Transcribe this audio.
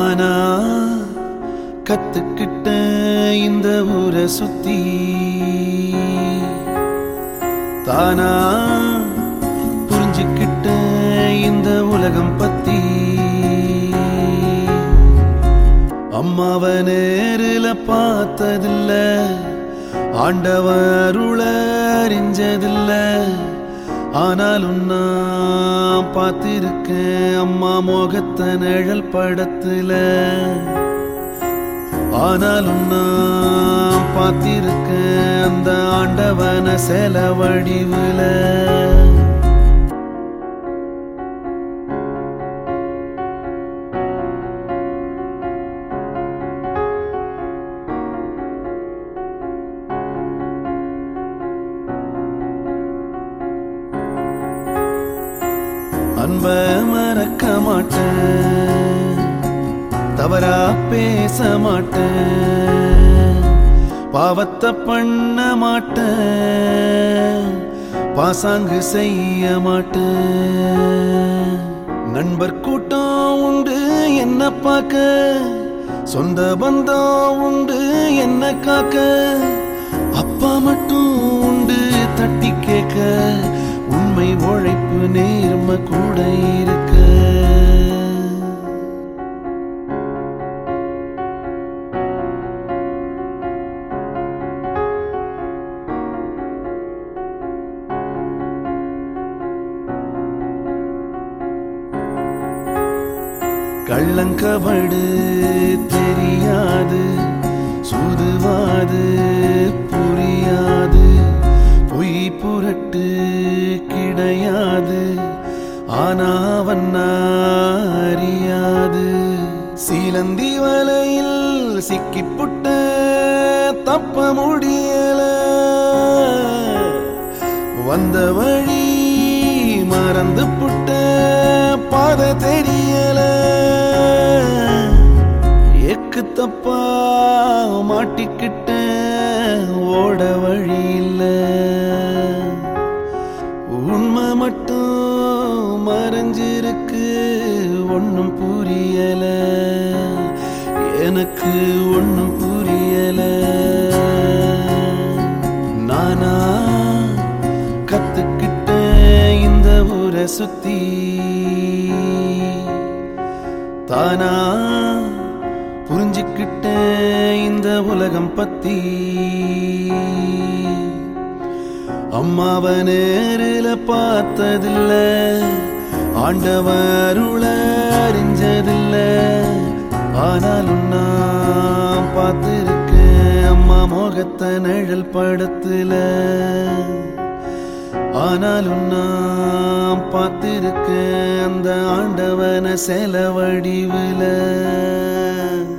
நானா கத்துக்கிட்ட இந்த ஊரை சுத்தி தானா புரிஞ்சுக்கிட்ட இந்த உலகம் பத்தி அம்மாவ நேருல பார்த்ததில்ல ஆண்டவன் அருள அறிஞ்சதில்ல ஆனாலும் நான் பார்த்திருக்கேன் அம்மா முகத்த நிழல் படத்துல ஆனாலும் நான் பார்த்திருக்கேன் அந்த ஆண்டவன செல வடிவுல அன்ப மறக்க மாட்டேன் தவறா பேச மாட்டேன் பாவத்தை பண்ண மாட்டேன் பாசாங்கு செய்ய மாட்டேன் நண்பர் கூட்டம் உண்டு என்ன பார்க்க சொந்த பந்தம் உண்டு என்ன காக்க அப்பா மட்டும் உண்டு தட்டி கேட்க உண்மை உழைப்பு நேர்ம கூட இருக்க கள்ளங்கபடு தெரியாது சூதுவாது புரியாது பொய் புரட்டு கிடையாது ஆனாவன் அறியாது சீலந்தி வலையில் சிக்கிப்புட்ட தப்ப முடியல வந்த வழி மறந்து புட்ட பாத தெரியல எக்கு தப்பா மாட்டிக்கிட்ட ஓட வழி இல்ல உண்மை மட்டும் மறைஞ்சிருக்கு ஒன்னும் புரியல எனக்கு ஒன்னும் புரியல நானா கத்துக்கிட்ட இந்த ஊரை சுத்தி தானா புரிஞ்சுக்கிட்ட இந்த உலகம் பத்தி அம்மாவ நேருல பார்த்ததில்ல ஆண்டவன் அருள அறிஞ்சதில்ல ஆனாலும் நான் பார்த்திருக்கேன் அம்மா முகத்த நிழல் படத்துல ஆனாலும் நான் பார்த்திருக்கேன் அந்த ஆண்டவன செல வடிவுல